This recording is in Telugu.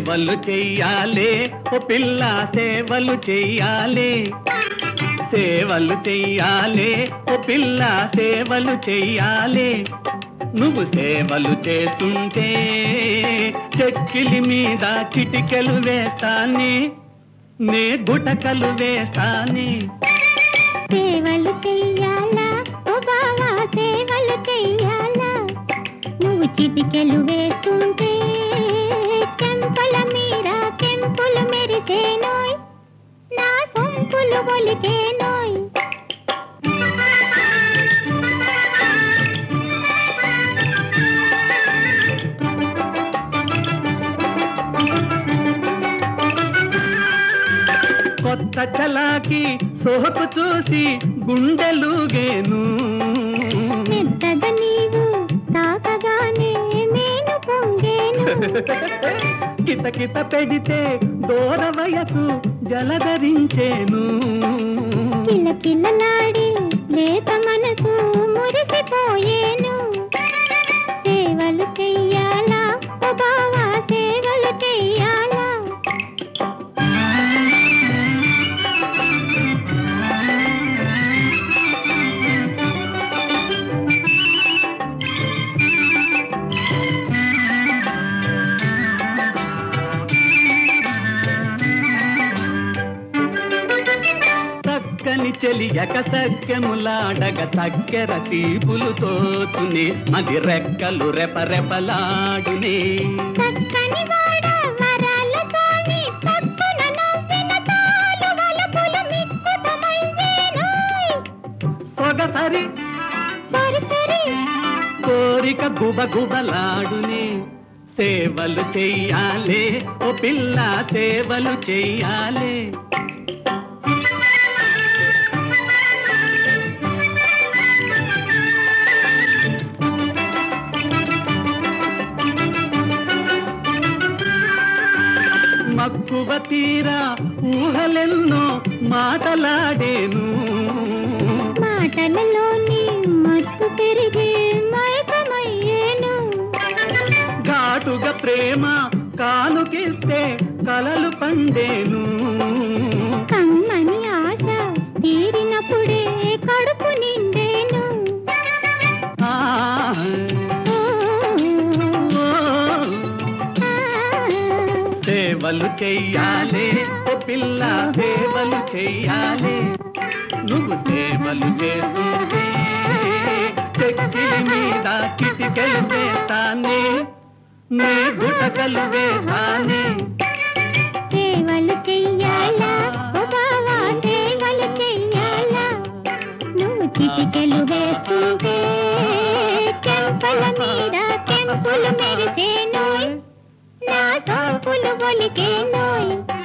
సేవలు చెయ్యాలే ఓ పిల్ల సేవలు చెయ్యాలే సేవలు చెయ్యాలే ఓ పిల్ల సేవలు చెయ్యాలే నువ్వు సేవలు చేస్తుంటే చెక్కిలి మీద చిటికెలు వేస్తానే నే గుటకలు వేస్తానే సేవలు చెయ్యాలా ఓ బావా సేవలు చెయ్యాలా నువ్వు చిటికెలు వేస్తుంటే చెంపల మీద కెంపులు మెరిసేనోయ్ నా సొంపులు ఒలికేనోయ్ కొత్త చలాకి సోకు చూసి గుండెలుగేను మెత్తగా నీవు తాకగానే మేను పొంగేను కిత కిత పెడితే దూర వయసు జలధరించేను కిలకిలలాడి లేత మనసు మురిసిపోయేను సేవలు చెయ్యాలా ఓ బావా సేవలు చెయ్యాలా చక్కని చెలియక సఖ్యములాడగ చక్కెర తీపులు తోచునే మది రెక్కలు రెపరెపలాడునే చక్కని వాడ వరాలతోని పక్కున నవ్విన తాలు వలపులు మిక్కుతమయ్యేనోయ్. సొగసరి సరి సరి కోరిక గుబగుబలాడునే సేవలు చెయ్యాలే ఓ పిల్ల సేవలు చెయ్యాలే మక్కువ తీరా ఊహలెన్నో మాటలాడేను మాటలలోని మత్తు పెరిగి మైకమయ్యేను ఘాటుగా ప్రేమ కానుకిస్తే కలలు పండేను కమ్మని ఆశ తీరినప్పుడే కడుపు నిండేను ఆ, ఓ, ఓ, ఆ. సేవలు చెయ్యాలే ఓ పిల్ల సేవలు చెయ్యాలే నువ్వు సేవలు చేస్తుంటే చెక్కిలి మీద చిటికెలు వేస్తానే నే గుటకలు వేస్తానే సేవలు చెయ్యాలా ఓ బావా సేవలు చెయ్యాలా నువ్వు చిటికెలు వేస్తుంటే చెంపల మీద కెంపులు మెరిసేనోయ్ నా సోపులు ఒలికేనోయ్